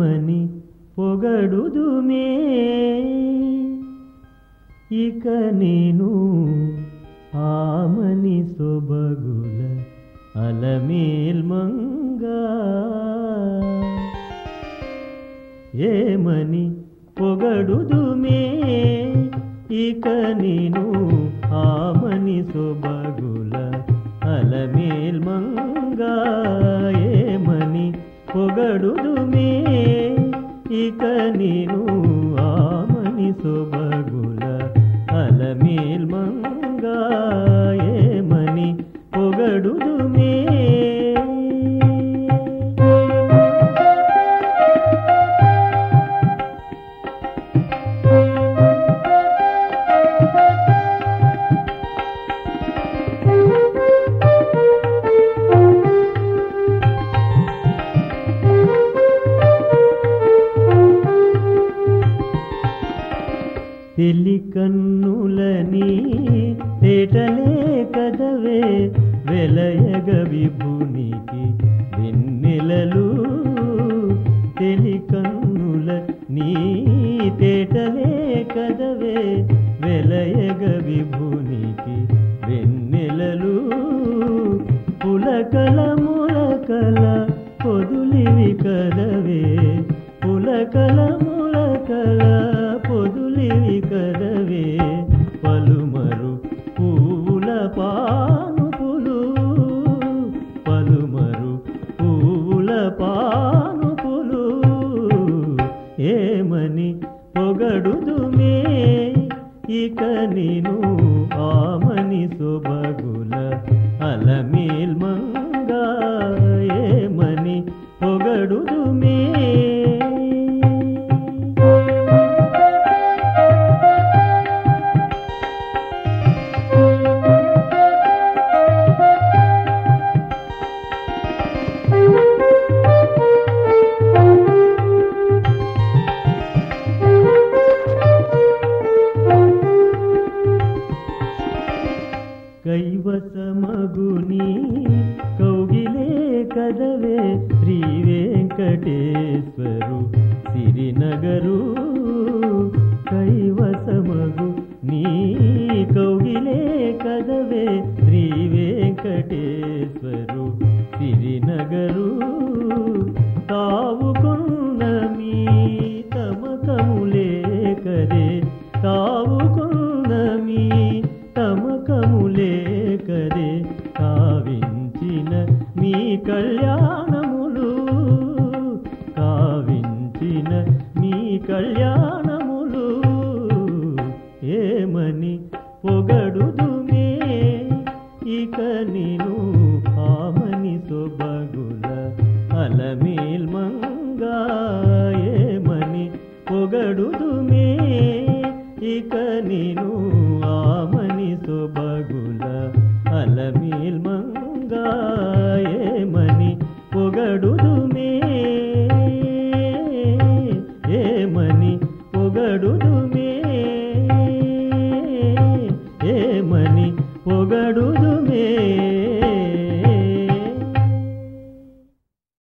ఏమని పొగడుదుమే ఇక నేను ఆమని సొబగుల అలమేల్మంగా ఏమని పొగడుదుమే ఇక నేను ఆమని సొబగుల అలమేల్మంగా ఏమని పొగడుదుమే ఇక నేను ఆమని సొబగుల అలమేల్మంగా ఏమని పొగడుదుమే తెలి కన్నులని తేటలే కదవే వెలయగ విభునికి వెన్నెలలు తెలి కన్నుల నీ తేటలే కదవే వెలయగ విభునికి వెన్నెలలు పులకల ములకల పొదులివి కదవే పులకల ములకల పొదులివి కదవే పలుమరు పూల పానుపులు పలుమరు పూల పానుపులు ఏమని పొగడుదుమే ఇక నేను ఆమని సొబగుల అలమేల్మంగా ఏమని పొగడుదుమే కైవసమగుని కౌగిలే కదవే శ్రీ వెంకటేశ్వరు సిరినగరు కైవసమగు నీ కౌగిలే కదవే శ్రీ వెంకటేశ్వరు సిరినగరు తావుకున్న మీ తమకములే కరే తావుకున్న మీ తమకములే కరే కావించిన మీ కళ్యాణములు కావించిన మీ కళ్యాణములు ఏమని పొగడుదుమే ఇక నేను ఆమని సొబగుల అలమేల్మంగా ఏమని పొగడుదుమే ఇక నేను ఆమని